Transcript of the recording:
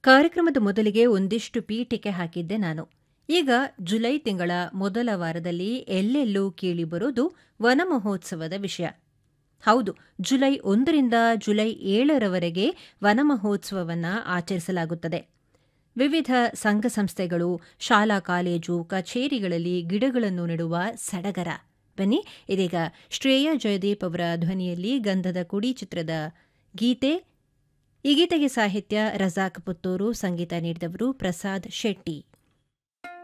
ಕಾರ್ಯಕ್ರಮದ ಮೊದಲಿಗೆ ಒಂದಿಷ್ಟು ಪೀಠಿಕೆ ಹಾಕಿದ್ದೆ ನಾನು ಈಗ ಜುಲೈ ತಿಂಗಳ ಮೊದಲ ವಾರದಲ್ಲಿ ಎಲ್ಲೆಲ್ಲೂ ಕೇಳಿಬರೋದು ವನ ಮಹೋತ್ಸವದ ವಿಷಯ ಹೌದು ಜುಲೈ ಒಂದರಿಂದ ಜುಲೈ ಏಳರವರೆಗೆ ವನ ಮಹೋತ್ಸವವನ್ನು ಆಚರಿಸಲಾಗುತ್ತದೆ ವಿವಿಧ ಸಂಘ ಸಂಸ್ಥೆಗಳು ಶಾಲಾ ಕಾಲೇಜು ಕಚೇರಿಗಳಲ್ಲಿ ಗಿಡಗಳನ್ನು ನೆಡುವ ಸಡಗರ ಬನ್ನಿ ಇದೀಗ ಶ್ರೇಯಾ ಜಯದೀಪ್ ಅವರ ಧ್ವನಿಯಲ್ಲಿ ಗಂಧದ ಕುಡಿ ಚಿತ್ರದ ಗೀತೆ ಈ ಗೀತೆಗೆ ಸಾಹಿತ್ಯ ರಜಾಕ್ ಪುತ್ತೂರು ಸಂಗೀತ ನೀಡಿದವರು ಪ್ರಸಾದ್ ಶೆಟ್ಟಿ